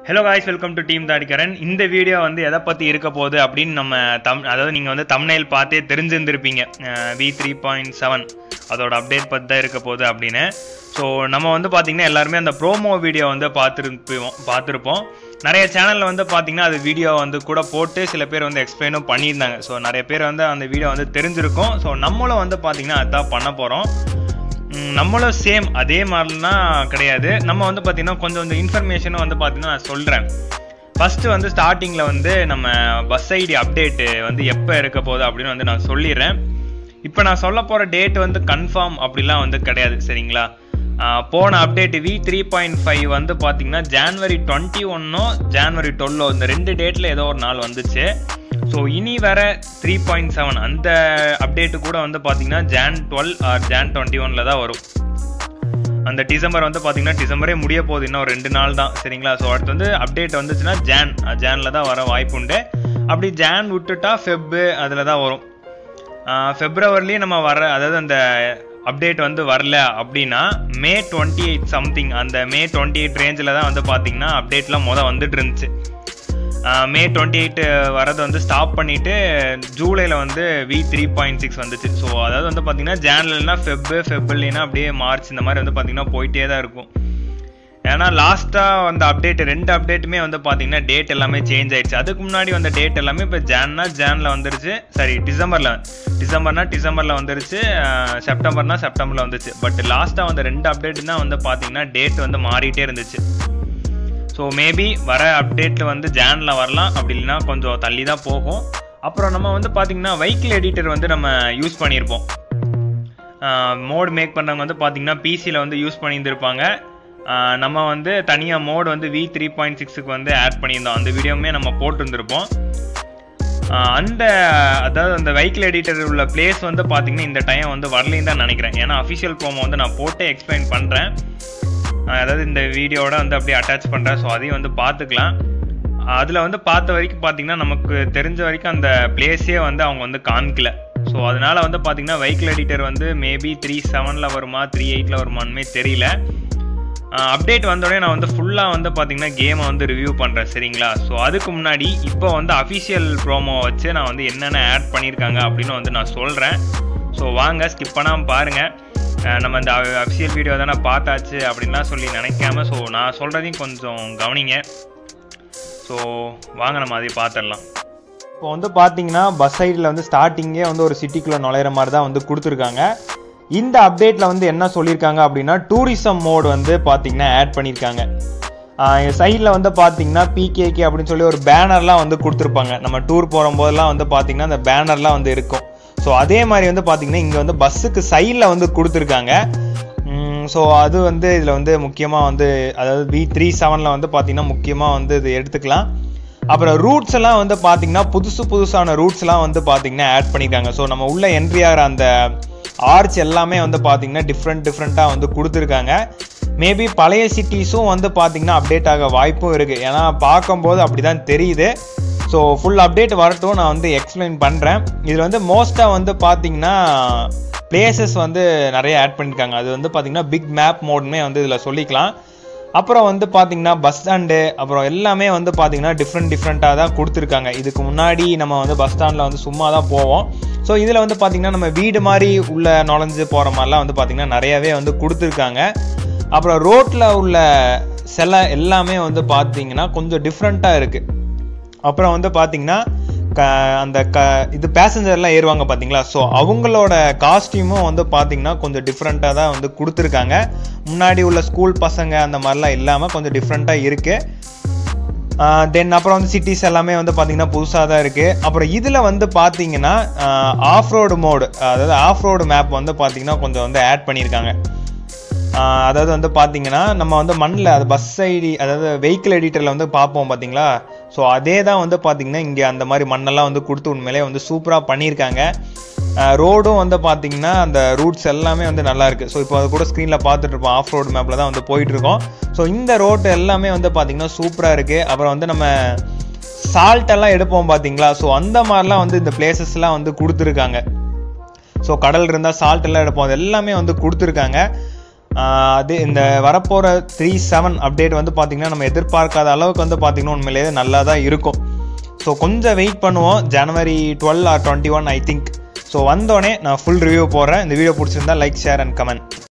hello guys welcome to team Thadikaran இந்த video வந்து எதை பற்றி இருக்க போகுது அப்படின்னு நம்ம தம் அதாவது நீங்கள் வந்து தம்னைல் பார்த்தே தெரிஞ்சிருந்திருப்பீங்க வி த்ரீ பாயிண்ட் செவன் அதோட அப்டேட் பற்றி தான் இருக்க போகுது அப்படின்னு ஸோ நம்ம வந்து பார்த்திங்கன்னா எல்லாருமே அந்த ப்ரோமோ வீடியோ வந்து பார்த்துருப்போம் பார்த்துருப்போம் நிறைய சேனலில் வந்து பார்த்திங்கன்னா அது வீடியோ வந்து கூட போட்டு சில பேர் வந்து எக்ஸ்பிளைனும் பண்ணியிருந்தாங்க ஸோ நிறைய பேர் வந்து அந்த வீடியோ வந்து தெரிஞ்சிருக்கும் ஸோ நம்மளும் வந்து பார்த்திங்கன்னா அதுதான் பண்ண போகிறோம் ம், நம்மளும் சேம் அதே மாதிரிலாம் கிடையாது நம்ம வந்து பார்த்தீங்கன்னா கொஞ்சம் கொஞ்சம் இன்ஃபர்மேஷனும் வந்து பார்த்தீங்கன்னா நான் சொல்கிறேன் ஃபஸ்ட்டு வந்து ஸ்டார்டிங்கில் வந்து நம்ம பஸ் ஐடி அப்டேட்டு வந்து எப்போ இருக்க போகுது அப்படின்னு வந்து நான் சொல்லிடுறேன் இப்போ நான் சொல்ல போகிற டேட் வந்து கன்ஃபார்ம் அப்படிலாம் வந்து கிடையாது சரிங்களா ஆ, போன update V three point five வந்து பார்த்தீங்கன்னா ஜான்வரி டுவெண்ட்டி ஒன்னோ ஜான்வரி டுவெல்லோ இந்த ரெண்டு டேட்டில் ஏதோ ஒரு நாள் வந்துச்சு ஸோ இனி வர த்ரீ பாயிண்ட் செவன் அந்த அப்டேட்டு கூட வந்து பார்த்தீங்கன்னா Jan twelve or Jan twenty ஒனில் தான் வரும் அந்த டிசம்பர் வந்து பார்த்தீங்கன்னா டிசம்பரே முடிய போகுது இன்னும் ரெண்டு நாள் தான் சரிங்களா ஸோ அடுத்து வந்து அப்டேட் வந்துச்சுன்னா ஜான் ஜானில் தான் வர வாய்ப்பு உண்டு அப்படி ஜான் விட்டுட்டா ஃபெப்பு அதில் தான் வரும் ஃபெப்ரவரிலேயே நம்ம வர அதாவது அந்த அப்டேட் வந்து வரல அப்படின்னா மே டுவெண்ட்டி எயிட் சம்திங் அந்த மே டுவெண்ட்டி எயிட் ரேஞ்சில் தான் வந்து பார்த்தீங்கன்னா அப்டேட்லாம் மொதல் வந்துட்டு இருந்துச்சு ஆஹ் மே டுவெண்ட்டி எயிட் வரதை வந்து ஸ்டாப் பண்ணிட்டு ஜூலையில் வந்து வி த்ரீ பாயிண்ட் சிக்ஸ் வந்துச்சு ஸோ அதாவது வந்து பார்த்தீங்கன்னா ஜான்லனா ஃபெப்பு ஃபெப்ரவரினா அப்படியே மார்ச் இந்த மாதிரி வந்து பார்த்தீங்கன்னா போயிட்டே தான் இருக்கும் ஏன்னா லாஸ்ட்டாக வந்த அப்டேட் ரெண்டு அப்டேட்டுமே வந்து பார்த்தீங்கன்னா டேட் எல்லாமே சேஞ்ச் ஆயிடுச்சு அதுக்கு முன்னாடி வந்த டேட் எல்லாமே இப்போ ஜான்னா ஜானில் வந்துருச்சு சாரி டிசம்பரில் டிசம்பர்னா டிசம்பரில் வந்துருச்சு ஆஹ் செப்டம்பர்னா செப்டம்பரில் வந்துச்சு பட் லாஸ்ட்டாக வந்த ரெண்டு அப்டேட் தான் வந்து பார்த்தீங்கன்னா டேட் வந்து மாறிட்டே இருந்துச்சு ஸோ மேபி வர அப்டேட்டில் வந்து ஜானில் வரலாம் அப்படி இல்லைன்னா கொஞ்சம் தள்ளி தான் போகும் அப்புறம் நம்ம வந்து பார்த்திங்கன்னா வெஹிக்கிள் எடிட்டர் வந்து நம்ம யூஸ் பண்ணியிருப்போம் மோட் மேக் பண்ணுறவங்க வந்து பார்த்திங்கன்னா பிசியில் வந்து யூஸ் பண்ணியிருந்திருப்பாங்க ஆஹ் நம்ம வந்து தனியாக மோட் வந்து வி த்ரீ பாயிண்ட் சிக்ஸுக்கு வந்து ஆட் பண்ணியிருந்தோம் அந்த வீடியோவுமே நம்ம போட்டிருந்திருப்போம் ஆஹ் அந்த அதாவது அந்த வெஹிக்கிள் எடிட்டர் உள்ள பிளேஸ் வந்து பார்த்தீங்கன்னா இந்த டைம் வந்து வரலைன்னு தான் நினைக்கிறேன் ஏன்னா அஃபிஷியல் ப்ரோமோ வந்து நான் போட்டே எக்ஸ்பிளைன் பண்ணுறேன் அதாவது இந்த வீடியோவோட வந்து அப்படியே அட்டாச் பண்ணுறேன் ஸோ அதையும் வந்து பார்த்துக்கலாம் அதில் வந்து பார்த்த வரைக்கும் பார்த்தீங்கன்னா நமக்கு தெரிஞ்ச வரைக்கும் அந்த பிளேஸே வந்து அவங்க வந்து காமிக்கல ஸோ அதனால வந்து பார்த்தீங்கன்னா வெஹிக்கிள் எடிட்டர் வந்து மேபி த்ரீ செவனில் வருமா த்ரீ எயிட்டில் வருமானுமே தெரியல அப்டேட் வந்தோடனே நான் வந்து ஃபுல்லாக வந்து பார்த்தீங்கன்னா கேமை வந்து ரிவ்யூ பண்ணுறேன் சரிங்களா ஸோ அதுக்கு முன்னாடி இப்போ வந்து அஃபிஷியல் ப்ரோமோ வச்சு நான் வந்து என்னென்ன ஆட் பண்ணியிருக்காங்க அப்படின்னு வந்து நான் சொல்கிறேன் ஸோ வாங்க ஸ்கிப் பண்ணாமல் பாருங்கள் அஹ் நம்ம இந்த அஃபிஷியல் வீடியோ தானே பார்த்தாச்சு அப்படின்லாம் சொல்லி நினைக்காம ஸோ நான் சொல்கிறதையும் கொஞ்சம் கவனிங்க ஸோ வாங்க நம்ம அதையும் பார்த்துடலாம் இப்போ வந்து பார்த்தீங்கன்னா பஸ் சைடில் வந்து ஸ்டார்டிங்கே வந்து ஒரு சிட்டிக்குள்ளே நுழையிற மாதிரி தான் வந்து கொடுத்துருக்காங்க இந்த அப்டேட்டில் வந்து என்ன சொல்லியிருக்காங்க அப்படின்னா டூரிசம் மோட் வந்து பார்த்தீங்கன்னா ஆட் பண்ணியிருக்காங்க சைடில் வந்து பார்த்தீங்கன்னா பிகேகே அப்படின்னு சொல்லி ஒரு பேனர்லாம் வந்து கொடுத்துருப்பாங்க நம்ம டூர் போகும்போதெல்லாம் வந்து பார்த்தீங்கன்னா அந்த பேனர்லாம் வந்து இருக்கும் ஸோ அதே மாதிரி வந்து பார்த்தீங்கன்னா இங்கே வந்து பஸ்ஸுக்கு சைடில் வந்து கொடுத்துருக்காங்க ஸோ அது வந்து இதில் வந்து முக்கியமாக வந்து அதாவது பி த்ரீ செவனில் வந்து பார்த்தீங்கன்னா முக்கியமாக வந்து இது எடுத்துக்கலாம் அப்புறம் ரூட்ஸ் எல்லாம் வந்து பார்த்தீங்கன்னா புதுசு புதுசான ரூட்ஸ்லாம் வந்து பார்த்தீங்கன்னா ஆட் பண்ணியிருக்காங்க ஸோ நம்ம உள்ள என்ட்ரி ஆகிற அந்த ஆர்ச் எல்லாமே வந்து பார்த்தீங்கன்னா டிஃப்ரெண்ட் டிஃப்ரெண்ட்டாக வந்து கொடுத்துருக்காங்க மேபி பழைய சிட்டிஸும் வந்து பார்த்தீங்கன்னா அப்டேட் ஆக வாய்ப்பும் இருக்குது ஏன்னா பார்க்கும்போது அப்படி தான் தெரியுது ஸோ ஃபுல் அப்டேட் வரட்டும் நான் வந்து எக்ஸ்பிளைன் பண்ணுறேன் இதில் வந்து மோஸ்ட்டாக வந்து பார்த்தீங்கன்னா பிளேசஸ் வந்து நிறைய ஆட் பண்ணியிருக்காங்க அது வந்து பார்த்தீங்கன்னா பிக் மேப் மோட்னே வந்து இதில் சொல்லிக்கலாம் அப்புறம் வந்து பார்த்தீங்கன்னா பஸ் ஸ்டாண்டு அப்புறம் எல்லாமே வந்து பார்த்தீங்கன்னா டிஃப்ரெண்ட் டிஃப்ரெண்ட்டாக தான் கொடுத்துருக்காங்க இதுக்கு முன்னாடி நம்ம வந்து பஸ் ஸ்டாண்டில் வந்து சும்மா தான் போவோம் ஸோ இதில் வந்து பார்த்தீங்கன்னா நம்ம வீடு மாதிரி உள்ள நுழைஞ்சு போகிற மாதிரிலாம் வந்து பார்த்தீங்கன்னா நிறையவே வந்து கொடுத்துருக்காங்க அப்புறம் ரோட்டில் உள்ள சில எல்லாமே வந்து பார்த்தீங்கன்னா கொஞ்சம் டிஃப்ரெண்ட்டாக இருக்குது அப்புறம் வந்து பார்த்தீங்கன்னா க அந்த க இது பேசஞ்சர்லாம் ஏறுவாங்க பார்த்தீங்களா ஸோ அவங்களோட காஸ்டியூமும் வந்து பார்த்தீங்கன்னா கொஞ்சம் டிஃப்ரெண்ட்டாக தான் வந்து கொடுத்துருக்காங்க முன்னாடி உள்ள ஸ்கூல் பசங்க அந்த மாதிரிலாம் இல்லாமல் கொஞ்சம் டிஃப்ரெண்ட்டாக இருக்குது தென் அப்புறம் வந்து சிட்டிஸ் எல்லாமே வந்து பார்த்தீங்கன்னா புதுசாக தான் இருக்குது அப்புறம் இதில் வந்து பார்த்தீங்கன்னா ஆஃப் ரோடு மோடு அதாவது ஆஃப் ரோடு மேப் வந்து பார்த்தீங்கன்னா கொஞ்சம் வந்து ஆட் பண்ணியிருக்காங்க ஆஹ் அதாவது வந்து பார்த்தீங்கன்னா நம்ம வந்து மண்ணில் அது பஸ் ஐடி அதாவது வெஹிக்கிள் எடிட்டரில் வந்து பார்ப்போம் பார்த்தீங்களா ஸோ அதே தான் வந்து பார்த்தீங்கன்னா இங்கே அந்த மாதிரி மண்ணெல்லாம் வந்து கொடுத்து உண்மையிலே வந்து சூப்பராக பண்ணியிருக்காங்க ரோடும் வந்து பார்த்தீங்கன்னா அந்த ரூட்ஸ் எல்லாமே வந்து நல்லா இருக்குது ஸோ இப்போ அது கூட ஸ்க்ரீனில் பார்த்துட்டு இருப்போம் ஆஃப் ரோடு மேப்பில் தான் வந்து போயிட்டு இருக்கோம் ஸோ இந்த ரோடு எல்லாமே வந்து பார்த்தீங்கன்னா சூப்பராக இருக்குது அப்புறம் வந்து நம்ம சால்ட் எல்லாம் எடுப்போம் பார்த்தீங்களா ஸோ அந்த மாதிரிலாம் வந்து இந்த பிளேசஸ்லாம் வந்து கொடுத்துருக்காங்க ஸோ கடல் இருந்தால் சால்ட் எல்லாம் எடுப்போம் அது எல்லாமே வந்து கொடுத்துருக்காங்க ஆஹ் அது இந்த வரப்போகிற த்ரீ செவன் அப்டேட் வந்து பார்த்திங்கன்னா நம்ம எதிர்பார்க்காத அளவுக்கு வந்து பார்த்திங்கன்னா உண்மையிலேயே நல்லா தான் இருக்கும் ஸோ கொஞ்சம் வெயிட் பண்ணுவோம் ஜனவரி twelve or twenty one I think so வந்தோடனே நான் ஃபுல் ரிவ்யூ போடுறேன் இந்த வீடியோ பிடிச்சிருந்தா லைக் ஷேர் அண்ட் கமெண்ட்